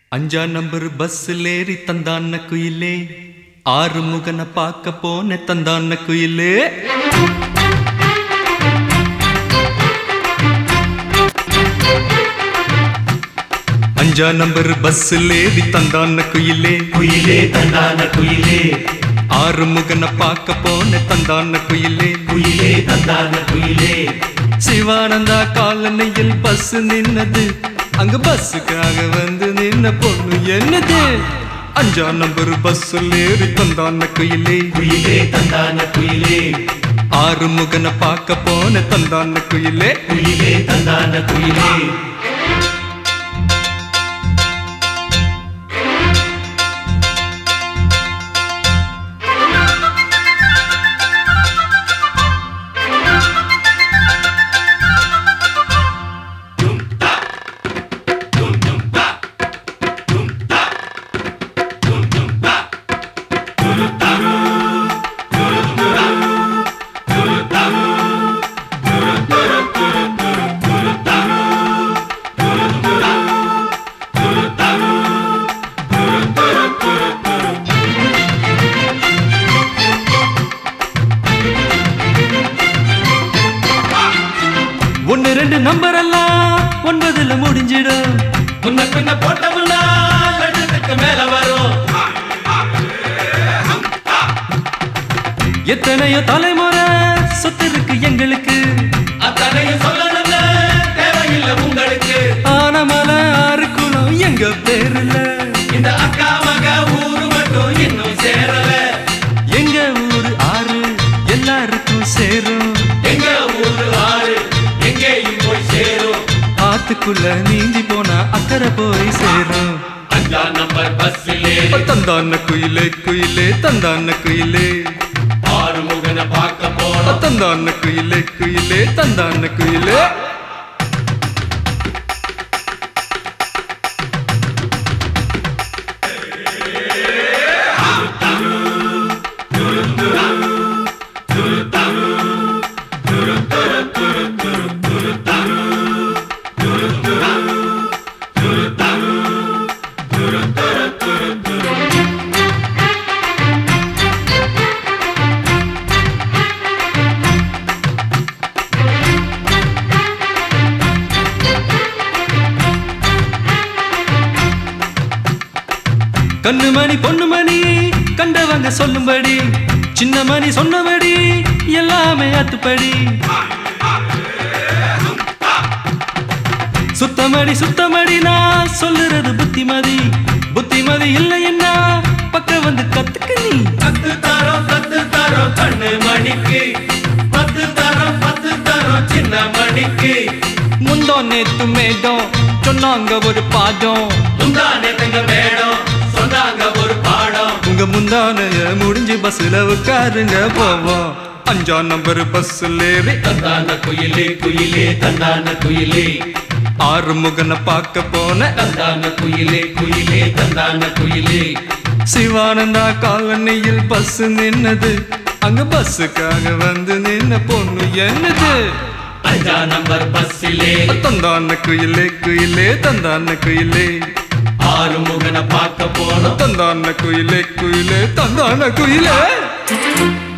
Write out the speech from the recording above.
அஞ்சா நம்பர் பஸ்ஸில் ஏறி தந்தான குயிலே ஆறு முகனை பார்க்க போன தந்தான குயிலே அஞ்சா நம்பர் பஸ்ஸில் ஏறி தந்தான குயிலே குயிலே தந்தான குயிலே ஆறு முகனை பார்க்க போன தந்தான குயிலே குயிலே தந்தான குயிலே சிவானந்தா காலனியில் பஸ் நின்னது அங்க பஸ்ஸுக்காக வந்து நின்ன பொண்ணு என்னது அஞ்சா நம்பர் பஸ்ஸில் ஏறி தந்தான குயிலே குயிலே தந்தான குயிலே ஆறு முகனை பார்க்க போன தந்தான குயிலே குயிலே தந்தான குயிலே ஒன்னு ரெண்டு நம்பர் எல்லாம் ஒன்பதுல முடிஞ்சிடும் முன்ன பின்ன போட்டமுன்னா லட்சத்துக்கு மேல வரும் எத்தனையோ தலைமுறை சொத்து இருக்கு எங்களுக்கு அத்தனையும் சொல்லணும்னு தேவையில்லை உங்களுக்கு ஆனமலை ஆறு குளம் எங்க பேருல இந்த அக்கா மக ஊரு மட்டும் இன்னும் சேரல எங்க ஊரு ஆறு எல்லாருக்கும் சேரும் எங்க ஊரு ஆறு எங்கேயும் போய் சேரும் ஆத்துக்குள்ள நீந்தி போனா அக்கறை போய் சேரும் அஞ்சா நம்பர் பஸ்ஸிலே தந்தான குயிலே குயிலே தந்தான குயிலே ஆறு முகனை பார்க்க போனோம் தந்தான குயிலே குயிலே தந்தான குயிலே கண்ணு மணி பொண்ணு மணி கண்டவங்க சொல்லும்படி சின்ன மணி சொன்னபடி எல்லாமே அத்துப்படி சுத்தமடி சுத்தமடி நான் சொல்லுறது புத்திமதி புத்திமதி இல்லைன்னா பக்கம் வந்து கத்துக்க நீ பத்து தரோம் பத்து தரோம் கண்ணு மணிக்கு பத்து தரோம் பத்து தரோம் சின்ன மணிக்கு முந்தோ நேத்து மேடம் சொன்னாங்க ஒரு பாடம் முந்தானே தங்க மேடம் சொன்னாங்க ஒரு பாடம் உங்க முந்தானைய முடிஞ்சு பஸ்ல உட்காருங்க போவோம் அஞ்சா நம்பர் பஸ்ல ஏறி தந்தான குயிலே குயிலே தந்தான குயிலே ஆறு முகனை பார்க்க போன தந்தான குயிலே குயிலே தந்தான குயிலே சிவானந்தா காலனியில் பஸ் நின்னது அங்க பஸ்ஸுக்காக வந்து நின்ன பொண்ணு என்னது அஞ்சா நம்பர் பஸ்ஸிலே தந்தான குயிலே குயிலே தந்தான குயிலே ஆறு முகனை பார்க்க போனோம் தந்தான குயிலே குயிலே தந்தான குயிலே